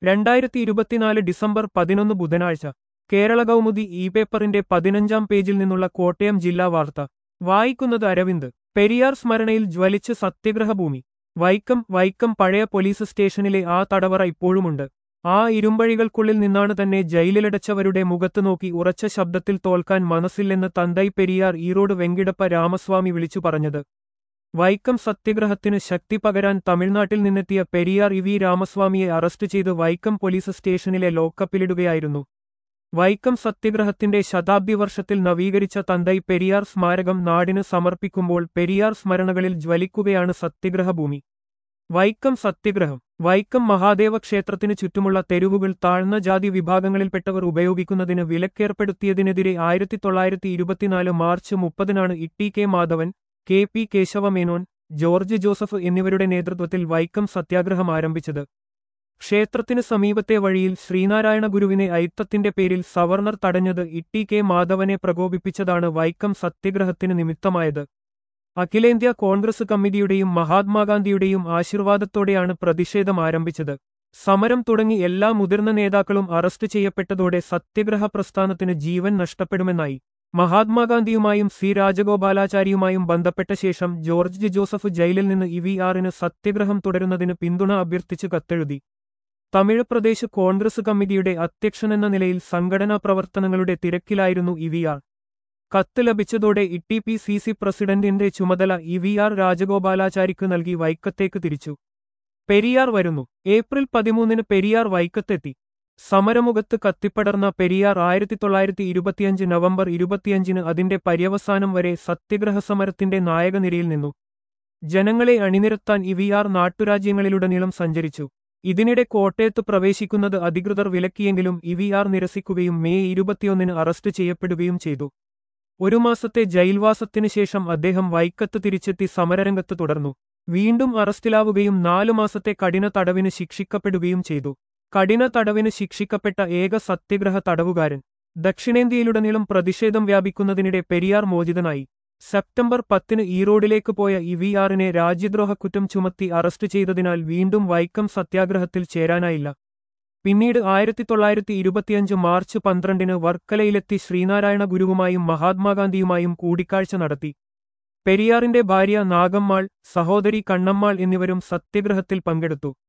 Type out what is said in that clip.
രണ്ടായിരത്തി ഇരുപത്തിനാല് ഡിസംബർ പതിനൊന്ന് ബുധനാഴ്ച കേരള കൗമുദി ഇ പേപ്പറിന്റെ പതിനഞ്ചാം പേജിൽ നിന്നുള്ള കോട്ടയം ജില്ലാ വാർത്ത വായിക്കുന്നത് അരവിന്ദ് പെരിയാർ സ്മരണയിൽ ജ്വലിച്ച് സത്യഗ്രഹഭൂമി വൈക്കം വൈക്കം പഴയ പോലീസ് സ്റ്റേഷനിലെ ആ തടവറ ഇപ്പോഴുമുണ്ട് ആ ഇരുമ്പഴികൾക്കുള്ളിൽ നിന്നാണ് തന്നെ ജയിലിലടച്ചവരുടെ മുഖത്ത് നോക്കി ഉറച്ച ശബ്ദത്തിൽ തോൽക്കാൻ മനസ്സില്ലെന്ന് തന്തൈ പെരിയാർ ഈറോഡ് വെങ്കിടപ്പ രാമസ്വാമി വിളിച്ചു പറഞ്ഞത് വൈക്കം സത്യഗ്രഹത്തിന് ശക്തി പകരാൻ തമിഴ്നാട്ടിൽ നിന്നെത്തിയ പെരിയാർ ഇ വി രാമസ്വാമിയെ അറസ്റ്റ് ചെയ്ത് വൈക്കം പോലീസ് സ്റ്റേഷനിലെ ലോക്കപ്പിലിടുകയായിരുന്നു വൈക്കം സത്യഗ്രഹത്തിന്റെ ശതാബ്ദി വർഷത്തിൽ നവീകരിച്ച തന്തൈ പെരിയാർ സ്മാരകം നാടിന് സമർപ്പിക്കുമ്പോൾ പെരിയാർ സ്മരണകളിൽ ജ്വലിക്കുകയാണ് സത്യഗ്രഹഭൂമി വൈക്കം സത്യഗ്രഹം വൈക്കം മഹാദേവ ക്ഷേത്രത്തിനു ചുറ്റുമുള്ള തെരുവുകൾ താഴ്ന്ന ജാതി വിഭാഗങ്ങളിൽപ്പെട്ടവർ ഉപയോഗിക്കുന്നതിന് വിലക്കേർപ്പെടുത്തിയതിനെതിരെ ആയിരത്തി തൊള്ളായിരത്തി ഇരുപത്തിനാല് മാർച്ച് മുപ്പതിനാണ് Itti K Madhavan K P Kesavamenon George Joseph എന്നിവരുടെ നേതൃത്വത്തിൽ വൈക്കം സത്യാഗ്രഹം ആരംഭിച്ചത് ക്ഷേത്രത്തിന് സമീപത്തെ വഴിയിൽ ശ്രീനാരായണ ഗുരുവിനെ ഐത്തത്തിന്റെ പേരിൽ സവർണർ തടഞ്ഞത് ഇട്ടി കെ മാധവനെ പ്രകോപിപ്പിച്ചതാണ് വൈക്കം സത്യഗ്രഹത്തിന് നിമിത്തമായത് അഖിലേന്ത്യാ കോൺഗ്രസ് കമ്മിറ്റിയുടെയും മഹാത്മാഗാന്ധിയുടെയും ആശീർവാദത്തോടെയാണ് പ്രതിഷേധം ആരംഭിച്ചത് സമരം തുടങ്ങി എല്ലാ മുതിർന്ന നേതാക്കളും അറസ്റ്റ് ചെയ്യപ്പെട്ടതോടെ സത്യഗ്രഹ പ്രസ്ഥാനത്തിന് ജീവൻ നഷ്ടപ്പെടുമെന്നായി മഹാത്മാഗാന്ധിയുമായും സി രാജഗോപാലാചാരിയുമായും ബന്ധപ്പെട്ട ശേഷം ജോർജ് ജോസഫ് ജയിലിൽ നിന്ന് ഇ വി ആറിന് സത്യഗ്രഹം തുടരുന്നതിന് പിന്തുണ അഭ്യർത്ഥിച്ച് കത്തെഴുതി തമിഴ് പ്രദേശ് കോൺഗ്രസ് കമ്മിറ്റിയുടെ അധ്യക്ഷനെന്ന നിലയിൽ സംഘടനാ പ്രവർത്തനങ്ങളുടെ തിരക്കിലായിരുന്നു ഇ വി ആർ കത്ത് ലഭിച്ചതോടെ ഇ പി സി സി പ്രസിഡന്റിന്റെ ചുമതല ഇ വി ആർ രാജഗോപാലാചാരിക്ക് നൽകി വൈക്കത്തേക്ക് തിരിച്ചു പെരിയാർ വരുന്നു ഏപ്രിൽ പതിമൂന്നിന് പെരിയാർ വൈക്കത്തെത്തി സമരമുഖത്ത് കത്തിപ്പടർന്ന പെരിയാർ ആയിരത്തി തൊള്ളായിരത്തി ഇരുപത്തിയഞ്ച് നവംബർ ഇരുപത്തിയഞ്ചിന് അതിന്റെ പര്യവസാനം വരെ സത്യഗ്രഹ സമരത്തിന്റെ നായകനിരയിൽ നിന്നു ജനങ്ങളെ അണിനിരത്താൻ ഇ വി ആർ നാട്ടുരാജ്യങ്ങളിലുടനീളം സഞ്ചരിച്ചു ഇതിനിടെ കോട്ടയത്ത് പ്രവേശിക്കുന്നത് അധികൃതർ വിലക്കിയെങ്കിലും ഇ വി ആർ നിരസിക്കുകയും മെയ് ഇരുപത്തിയൊന്നിന് അറസ്റ്റ് ചെയ്യപ്പെടുകയും ചെയ്തു ഒരു മാസത്തെ ജയിൽവാസത്തിനു ശേഷം അദ്ദേഹം വൈക്കത്ത് തിരിച്ചെത്തി സമരരംഗത്ത് തുടർന്നു വീണ്ടും അറസ്റ്റിലാവുകയും നാലു മാസത്തെ കഠിന തടവിന് ശിക്ഷിക്കപ്പെടുകയും ചെയ്തു കഠിന തടവിന് ശിക്ഷിക്കപ്പെട്ട ഏക സത്യഗ്രഹ തടവുകാരൻ ദക്ഷിണേന്ത്യയിലുടനീളം പ്രതിഷേധം വ്യാപിക്കുന്നതിനിടെ പെരിയാർ മോചിതനായി സെപ്റ്റംബർ പത്തിന് ഈറോഡിലേക്ക് പോയ ഇ വി ആറിനെ രാജ്യദ്രോഹക്കുറ്റം ചുമത്തി അറസ്റ്റ് ചെയ്തതിനാൽ വീണ്ടും വൈക്കം സത്യാഗ്രഹത്തിൽ ചേരാനായില്ല പിന്നീട് ആയിരത്തി തൊള്ളായിരത്തി ഇരുപത്തിയഞ്ച് മാർച്ച് പന്ത്രണ്ടിന് വർക്കലയിലെത്തി ശ്രീനാരായണ ഗുരുവുമായും മഹാത്മാഗാന്ധിയുമായും കൂടിക്കാഴ്ച നടത്തി പെരിയാറിന്റെ ഭാര്യ നാഗമ്മാൾ സഹോദരി കണ്ണമ്മാൾ എന്നിവരും സത്യഗ്രഹത്തിൽ പങ്കെടുത്തു